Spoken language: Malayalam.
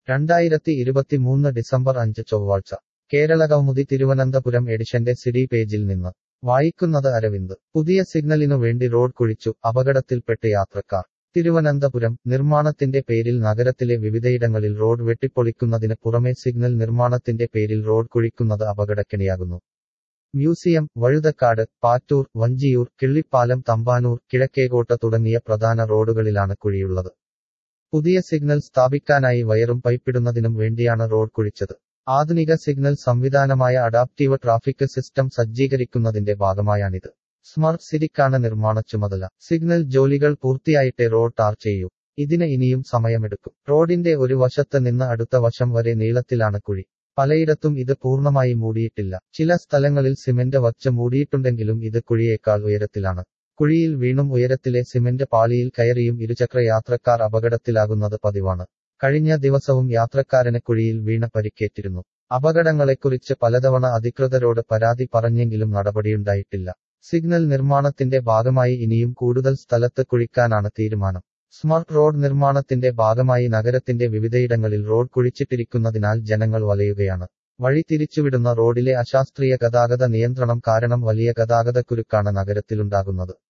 രണ്ടായിരത്തി ഇരുപത്തിമൂന്ന് ഡിസംബർ അഞ്ച് ചൊവ്വാഴ്ച കേരള കൗമുദി തിരുവനന്തപുരം എഡിഷന്റെ സിഡി പേജിൽ നിന്ന് വായിക്കുന്നത് അരവിന്ദ് പുതിയ സിഗ്നലിനു വേണ്ടി റോഡ് കുഴിച്ചു അപകടത്തിൽപ്പെട്ട് യാത്രക്കാർ തിരുവനന്തപുരം നിർമ്മാണത്തിന്റെ പേരിൽ നഗരത്തിലെ വിവിധയിടങ്ങളിൽ റോഡ് വെട്ടിപ്പൊളിക്കുന്നതിന് പുറമെ സിഗ്നൽ നിർമ്മാണത്തിന്റെ പേരിൽ റോഡ് കുഴിക്കുന്നത് അപകടക്കെണിയാകുന്നു മ്യൂസിയം വഴുതക്കാട് പാറ്റൂർ വഞ്ചിയൂർ കിള്ളിപ്പാലം തമ്പാനൂർ കിഴക്കേകോട്ട തുടങ്ങിയ പ്രധാന റോഡുകളിലാണ് കുഴിയുള്ളത് പുതിയ സിഗ്നൽ സ്ഥാപിക്കാനായി വയറും പൈപ്പിടുന്നതിനും വേണ്ടിയാണ് റോഡ് കുഴിച്ചത് ആധുനിക സിഗ്നൽ സംവിധാനമായ അഡാപ്റ്റീവ് ട്രാഫിക് സിസ്റ്റം സജ്ജീകരിക്കുന്നതിന്റെ ഭാഗമായാണിത് സ്മാർട്ട് സിറ്റിക്കാണ് നിർമ്മാണ ചുമതല സിഗ്നൽ ജോലികൾ പൂർത്തിയായിട്ടേ റോഡ് ടാർ ചെയ്യൂ ഇതിന് ഇനിയും സമയമെടുക്കും റോഡിന്റെ ഒരു വശത്ത് നിന്ന് അടുത്ത വശം വരെ നീളത്തിലാണ് കുഴി പലയിടത്തും ഇത് പൂർണ്ണമായി മൂടിയിട്ടില്ല ചില സ്ഥലങ്ങളിൽ സിമന്റ് വച്ച് മൂടിയിട്ടുണ്ടെങ്കിലും ഇത് കുഴിയേക്കാൾ ഉയരത്തിലാണ് കുഴിയിൽ വീണും ഉയരത്തിലെ സിമന്റ് പാളിയിൽ കയറിയും ഇരുചക്ര യാത്രക്കാർ അപകടത്തിലാകുന്നത് പതിവാണ് കഴിഞ്ഞ ദിവസവും യാത്രക്കാരന് കുഴിയിൽ വീണ പരിക്കേറ്റിരുന്നു അപകടങ്ങളെക്കുറിച്ച് പലതവണ അധികൃതരോട് പരാതി പറഞ്ഞെങ്കിലും നടപടിയുണ്ടായിട്ടില്ല സിഗ്നൽ നിർമ്മാണത്തിന്റെ ഭാഗമായി ഇനിയും കൂടുതൽ സ്ഥലത്ത് കുഴിക്കാനാണ് തീരുമാനം സ്മാർട്ട് റോഡ് നിർമ്മാണത്തിന്റെ ഭാഗമായി നഗരത്തിന്റെ വിവിധയിടങ്ങളിൽ റോഡ് കുഴിച്ചിട്ടിരിക്കുന്നതിനാൽ ജനങ്ങൾ വലയുകയാണ് വഴി തിരിച്ചുവിടുന്ന റോഡിലെ അശാസ്ത്രീയ ഗതാഗത നിയന്ത്രണം കാരണം വലിയ ഗതാഗതക്കുരുക്കാണ് നഗരത്തിലുണ്ടാകുന്നത്